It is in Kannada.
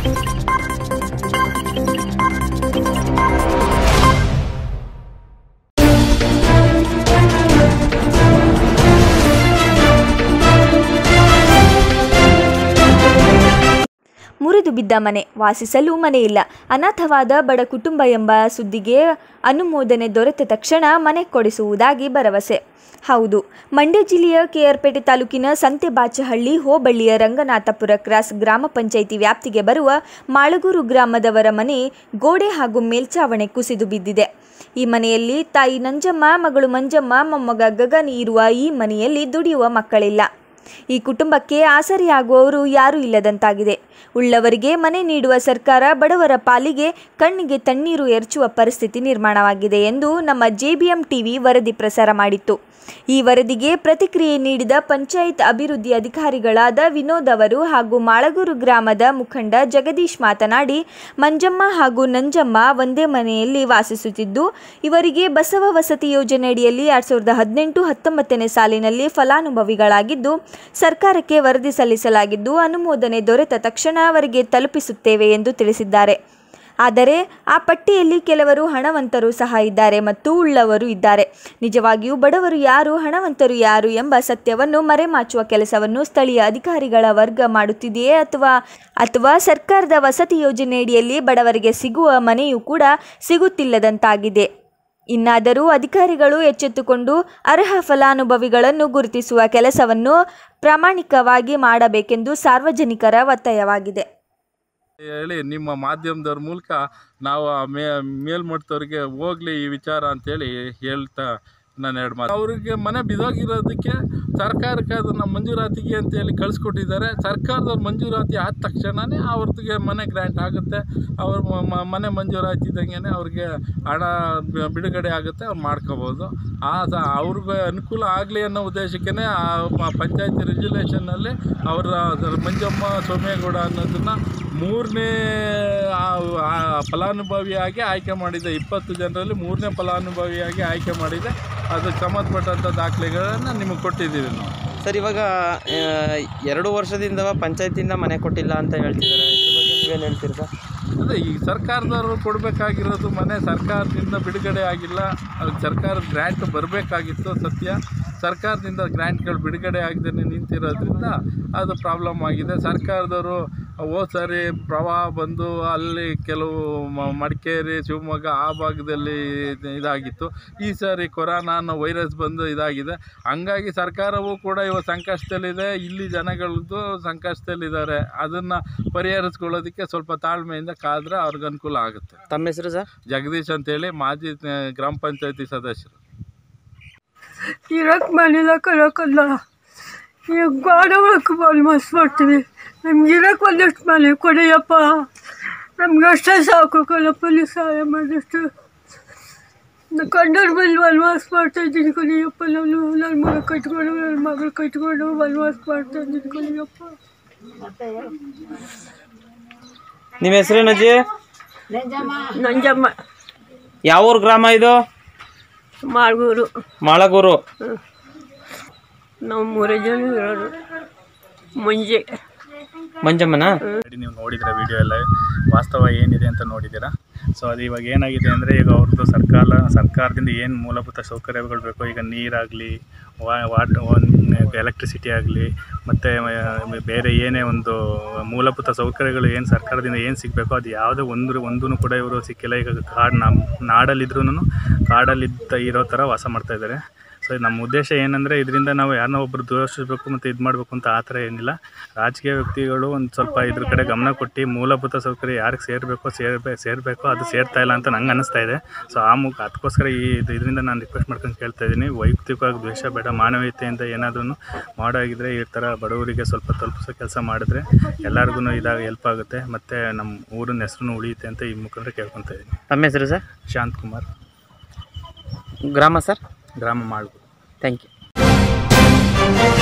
ಮುರಿದು ಬಿದ್ದ ಮನೆ ವಾಸಿಸಲು ಮನೆಯಿಲ್ಲ ಅನಾಥವಾದ ಬಡ ಕುಟುಂಬ ಎಂಬ ಸುದ್ದಿಗೆ ಅನುಮೋದನೆ ದೊರೆತ ತಕ್ಷಣ ಮನೆ ಕೊಡಿಸುವುದಾಗಿ ಭರವಸೆ ಹೌದು ಮಂಡ್ಯ ಜಿಲ್ಲೆಯ ಕೆಆರ್ಪೇಟೆ ತಾಲೂಕಿನ ಸಂತೆಬಾಚಹಳ್ಳಿ ಹೋಬಳ್ಳಿಯ ರಂಗನಾಥಪುರ ಕ್ರಾಸ್ ಗ್ರಾಮ ಪಂಚಾಯಿತಿ ವ್ಯಾಪ್ತಿಗೆ ಬರುವ ಮಾಳಗೂರು ಗ್ರಾಮದವರ ಮನೆ ಗೋಡೆ ಹಾಗೂ ಮೇಲ್ಛಾವಣಿ ಕುಸಿದು ಬಿದ್ದಿದೆ ಈ ಮನೆಯಲ್ಲಿ ತಾಯಿ ನಂಜಮ್ಮ ಮಗಳು ಮಂಜಮ್ಮ ಮೊಮ್ಮಗ ಗಗನ್ ಇರುವ ಈ ಮನೆಯಲ್ಲಿ ದುಡಿಯುವ ಮಕ್ಕಳಿಲ್ಲ ಈ ಕುಟುಂಬಕ್ಕೆ ಆಸರೆಯಾಗುವವರು ಯಾರೂ ಇಲ್ಲದಂತಾಗಿದೆ ಉಳ್ಳವರಿಗೆ ಮನೆ ನೀಡುವ ಸರ್ಕಾರ ಬಡವರ ಪಾಲಿಗೆ ಕಣ್ಣಿಗೆ ತಣ್ಣೀರು ಎರಚುವ ಪರಿಸ್ಥಿತಿ ನಿರ್ಮಾಣವಾಗಿದೆ ಎಂದು ನಮ್ಮ ಜೆಬಿಎಂ ಟಿವಿ ವರದಿ ಪ್ರಸಾರ ಮಾಡಿತ್ತು ಈ ವರದಿಗೆ ಪ್ರತಿಕ್ರಿಯೆ ನೀಡಿದ ಪಂಚಾಯತ್ ಅಭಿವೃದ್ಧಿ ಅಧಿಕಾರಿಗಳಾದ ವಿನೋದ್ ಅವರು ಹಾಗೂ ಮಾಳಗೂರು ಗ್ರಾಮದ ಮುಖಂಡ ಜಗದೀಶ್ ಮಾತನಾಡಿ ಮಂಜಮ್ಮ ಹಾಗೂ ನಂಜಮ್ಮ ಒಂದೇ ಮನೆಯಲ್ಲಿ ವಾಸಿಸುತ್ತಿದ್ದು ಇವರಿಗೆ ಬಸವ ವಸತಿ ಯೋಜನೆಯಡಿಯಲ್ಲಿ ಎರಡ್ ಸಾವಿರದ ಹದಿನೆಂಟು ಹತ್ತೊಂಬತ್ತನೇ ಸಾಲಿನಲ್ಲಿ ಫಲಾನುಭವಿಗಳಾಗಿದ್ದು ಸರ್ಕಾರಕ್ಕೆ ವರದಿ ಸಲ್ಲಿಸಲಾಗಿದ್ದು ಅನುಮೋದನೆ ದೊರೆತ ತಕ್ಷಣ ಅವರಿಗೆ ತಲುಪಿಸುತ್ತೇವೆ ಎಂದು ತಿಳಿಸಿದ್ದಾರೆ ಆದರೆ ಆ ಪಟ್ಟಿಯಲ್ಲಿ ಕೆಲವರು ಹಣವಂತರು ಸಹ ಇದ್ದಾರೆ ಮತ್ತು ಉಳ್ಳವರು ಇದ್ದಾರೆ ನಿಜವಾಗಿಯೂ ಬಡವರು ಯಾರು ಹಣವಂತರು ಯಾರು ಎಂಬ ಸತ್ಯವನ್ನು ಮರೆಮಾಚುವ ಕೆಲಸವನ್ನು ಸ್ಥಳೀಯ ಅಧಿಕಾರಿಗಳ ವರ್ಗ ಮಾಡುತ್ತಿದೆಯೇ ಅಥವಾ ಅಥವಾ ಸರ್ಕಾರದ ವಸತಿ ಯೋಜನೆಯಡಿಯಲ್ಲಿ ಬಡವರಿಗೆ ಸಿಗುವ ಮನೆಯೂ ಕೂಡ ಸಿಗುತ್ತಿಲ್ಲದಂತಾಗಿದೆ ಇನ್ನಾದರೂ ಅಧಿಕಾರಿಗಳು ಎಚ್ಚೆತ್ತುಕೊಂಡು ಅರ್ಹ ಫಲಾನುಭವಿಗಳನ್ನು ಗುರುತಿಸುವ ಕೆಲಸವನ್ನು ಪ್ರಾಮಾಣಿಕವಾಗಿ ಮಾಡಬೇಕೆಂದು ಸಾರ್ವಜನಿಕರ ಒತ್ತಾಯವಾಗಿದೆ ಹೇಳಿ ನಿಮ್ಮ ಮಾಧ್ಯಮದವ್ರ ಮೂಲಕ ನಾವು ಆ ಮೇ ಮೇಲ್ಮಟ್ಟದವ್ರಿಗೆ ಹೋಗ್ಲಿ ಈ ವಿಚಾರ ಅಂತೇಳಿ ಹೇಳ್ತಾ ನಾನು ಎರಡು ಮಾತು ಅವರಿಗೆ ಮನೆ ಬಿದೋಗಿರೋದಕ್ಕೆ ಸರ್ಕಾರಕ್ಕೆ ಅದನ್ನು ಮಂಜೂರಾತಿಗೆ ಅಂತೇಳಿ ಕಳಿಸ್ಕೊಟ್ಟಿದ್ದಾರೆ ಸರ್ಕಾರದವ್ರು ಮಂಜೂರಾತಿ ಆದ ತಕ್ಷಣವೇ ಅವ್ರಿಗೆ ಮನೆ ಗ್ರ್ಯಾಂಟ್ ಆಗುತ್ತೆ ಅವ್ರ ಮ- ಮ- ಮನೆ ಮಂಜೂರಾತಿದ್ದಂಗೆ ಅವ್ರಿಗೆ ಹಣ ಬಿ- ಬಿಡುಗಡೆ ಆಗುತ್ತೆ ಅವ್ರು ಮಾಡ್ಕೋಬೋದು ಆ ಸ- ಅವ್ರಿಗೆ ಅನುಕೂಲ ಆಗಲಿ ಅನ್ನೋ ಉದ್ದೇಶಕ್ಕೆ ಆ ಪಂಚಾಯತಿ ರೆಗ್ಯುಲೇಷನ್ನಲ್ಲಿ ಅವರ ಅದರ ಮಂಜಮ್ಮ ಸೋಮೇಗೌಡ ಅನ್ನೋದನ್ನು ಮೂರನೇ ಆ- ಆ ಫಲಾನುಭವಿಯಾಗಿ ಆಯ್ಕೆ ಮಾಡಿದೆ ಇಪ್ಪತ್ತು ಜನರಲ್ಲಿ ಮೂರನೇ ಫಲಾನುಭವಿಯಾಗಿ ಆಯ್ಕೆ ಮಾಡಿದೆ ಅದಕ್ಕೆ ಸಂಬಂಧಪಟ್ಟಂಥ ದಾಖಲೆಗಳನ್ನು ನಿಮಗೆ ಕೊಟ್ಟಿದ್ದೀವಿ ನಾವು ಸರ್ ಇವಾಗ ಆ, ಎರಡು ವರ್ಷದಿಂದ ಪಂಚಾಯತಿಂದ ಮನೆ ಕೊಟ್ಟಿಲ್ಲ ಅಂತ ಹೇಳ್ತಿದ್ದಾರೆ ಇದ್ರ ಬಗ್ಗೆ ನೀವೇನು ಹೇಳ್ತೀರಿ ಸರ್ ಅದೇ ಈ ಸರ್ಕಾರದವರು ಕೊಡಬೇಕಾಗಿರೋದು ಮನೆ ಸರ್ಕಾರದಿಂದ ಬಿಡುಗಡೆ ಆಗಿಲ್ಲ ಅದಕ್ಕೆ ಸರ್ಕಾರದ ಗ್ರ್ಯಾಂಟ್ ಬರಬೇಕಾಗಿತ್ತು ಸತ್ಯ ಸರ್ಕಾರದಿಂದ ಗ್ರ್ಯಾಂಟ್ಗಳು ಬಿಡುಗಡೆ ಆಗದೆ ನಿಂತಿರೋದ್ರಿಂದ ಅದು ಪ್ರಾಬ್ಲಮ್ ಆಗಿದೆ ಸರ್ಕಾರದವರು ಹೋದ ಸಾರಿ ಪ್ರವಾಹ ಬಂದು ಅಲ್ಲಿ ಕೆಲವು ಮ- ಮಡಿಕೇರಿ ಶಿವಮೊಗ್ಗ ಆ ಭಾಗದಲ್ಲಿ ಇದು- ಇದಾಗಿತ್ತು ಈ ಸಾರಿ ಕೊರೋನಾ ಅನ್ನೋ ವೈರಸ್ ಬಂದು ಇದಾಗಿದೆ ಹಂಗಾಗಿ ಸರ್ಕಾರವೂ ಕೂಡ ಇವಾಗ ಸಂಕಷ್ಟದಲ್ಲಿದೆ ಇಲ್ಲಿ ಜನಗಳದ್ದು ಸಂಕಷ್ಟದಲ್ಲಿದ್ದಾರೆ ಅದನ್ನು ಪರಿಹರಿಸ್ಕೊಳ್ಳೋದಕ್ಕೆ ಸ್ವಲ್ಪ ತಾಳ್ಮೆಯಿಂದ ಕಾದ್ರೆ ಅವ್ರಿಗೆ ಅನುಕೂಲ ಆಗುತ್ತೆ ತಮ್ಮ ಹೆಸರು ಸರ್ ಜಗದೀಶ್ ಅಂತೇಳಿ ಮಾಜಿ ಆ, ಗ್ರಾಮ ಪಂಚಾಯತಿ ಸದಸ್ಯರು ಇರಕ್ಕೆ ಮನೆಲ್ಲ ಕರೋಕಲ್ಲ ಈಗ ಗಾಡ ಒಳಗೆ ಆಲ್ಮೋಸ್ಟ್ ಮಾಡ್ತೀವಿ ನಮ್ಗೆ ಇರಕ್ಕೆ ಒಂದಷ್ಟು ಮನೆ ಕೊಡಿಯಪ್ಪ ನಮ್ಗೆ ಅಷ್ಟೇ ಸಾಕು ಕಲಪಲ್ಲಿ ಸಹಾಯ ಮಾಡಿಷ್ಟು ಕಂಡೋರ್ ಬಂದು ವನವಾಸ ಮಾಡ್ತಾ ಇದ್ದೀನಿ ಕೊಡಿಯಪ್ಪ ನಾನು ನನ್ನ ಮಗ ಕಟ್ಕೊಂಡು ನನ್ನ ಮಗಳು ಕಟ್ಕೊಂಡು ವನವಾಸ ಮಾಡ್ತಾ ಇದ್ದೀನಿ ಕೊಡಿಯಪ್ಪ ನಿಮ್ಮ ಹೆಸರೇನು ಅಜ್ಜಿ ನಂಜಮ್ಮ ಯಾವ ಊರು ಗ್ರಾಮ ಇದು ಮಾರ್ಗೂರು ಮಾಳಗೂರು ನಾವು ಮೂರೇ ಜನ ಇರೋದು ಮುಂಜೆ ಮಂಜಮ್ಮನ ಆಲ್ರೆಡಿ ನೀವು ನೋಡಿದ್ರೆ ವಿಡಿಯೋ ಎಲ್ಲ ವಾಸ್ತವ ಏನಿದೆ ಅಂತ ನೋಡಿದ್ದೀರಾ ಸೊ ಅದು ಇವಾಗ ಏನಾಗಿದೆ ಅಂದರೆ ಈಗ ಅವ್ರದ್ದು ಸರ್ಕಾರ ಸರ್ಕಾರದಿಂದ ಏನು ಮೂಲಭೂತ ಸೌಕರ್ಯಗಳು ಬೇಕು ಈಗ ನೀರಾಗಲಿ ವಾಟ್ ಎಲೆಕ್ಟ್ರಿಸಿಟಿ ಆಗಲಿ ಮತ್ತು ಬೇರೆ ಏನೇ ಒಂದು ಮೂಲಭೂತ ಸೌಕರ್ಯಗಳು ಏನು ಸರ್ಕಾರದಿಂದ ಏನು ಸಿಗಬೇಕೋ ಅದು ಯಾವುದೇ ಒಂದು ಒಂದೂ ಕೂಡ ಇವರು ಸಿಕ್ಕಿಲ್ಲ ಈಗ ಕಾಡು ನಮ್ಮ ನಾಡಲ್ಲಿದ್ರೂ ಕಾಡಲ್ಲಿದ್ದ ಇರೋ ಥರ ವಾಸ ಮಾಡ್ತಾ ಇದ್ದಾರೆ ಸೊ ನಮ್ಮ ಉದ್ದೇಶ ಏನಂದರೆ ಇದರಿಂದ ನಾವು ಯಾರನ್ನೋ ಒಬ್ಬರು ದೂಷಿಸಬೇಕು ಮತ್ತು ಇದು ಮಾಡಬೇಕು ಅಂತ ಆ ಥರ ಏನಿಲ್ಲ ರಾಜಕೀಯ ವ್ಯಕ್ತಿಗಳು ಒಂದು ಸ್ವಲ್ಪ ಇದ್ರ ಕಡೆ ಗಮನ ಕೊಟ್ಟು ಮೂಲಭೂತ ಸೌಕರ್ಯ ಯಾರಿಗೆ ಸೇರಬೇಕೋ ಸೇರ್ಬೇ ಸೇರಬೇಕೋ ಅದು ಸೇರ್ತಾ ಇಲ್ಲ ಅಂತ ನಂಗೆ ಅನ್ನಿಸ್ತಾ ಇದೆ ಸೊ ಆ ಮುಖ ಅದಕ್ಕೋಸ್ಕರ ಈ ಇದು ಇದರಿಂದ ನಾನು ರಿಕ್ವೆಸ್ಟ್ ಮಾಡ್ಕೊಂಡು ಕೇಳ್ತಾ ಇದ್ದೀನಿ ವೈಯಕ್ತಿಕವಾಗಿ ದ್ವೇಷ ಬೇಡ ಮಾನವೀಯತೆಯಿಂದ ಏನಾದ್ರೂ ಮಾಡೋಗಿದ್ರೆ ಈ ಥರ ಬಡವರಿಗೆ ಸ್ವಲ್ಪ ತಲುಪಿಸೋ ಕೆಲಸ ಮಾಡಿದ್ರೆ ಎಲ್ಲರಿಗೂ ಇದಾಗ ಹೆಲ್ಪ್ ಆಗುತ್ತೆ ಮತ್ತು ನಮ್ಮ ಊರಿನ ಹೆಸರು ಉಳಿಯುತ್ತೆ ಅಂತ ಈ ಮುಖಾಂತರ ಕೇಳ್ಕೊತಾ ಇದ್ದೀನಿ ತಮ್ಮ ಹೆಸರು ಸರ್ ಶಾಂತ್ ಕುಮಾರ್ ಗ್ರಾಮ ಸರ್ ಗ್ರಾಮ ಮಾಳ್ಗು ಥ್ಯಾಂಕ್ ಯು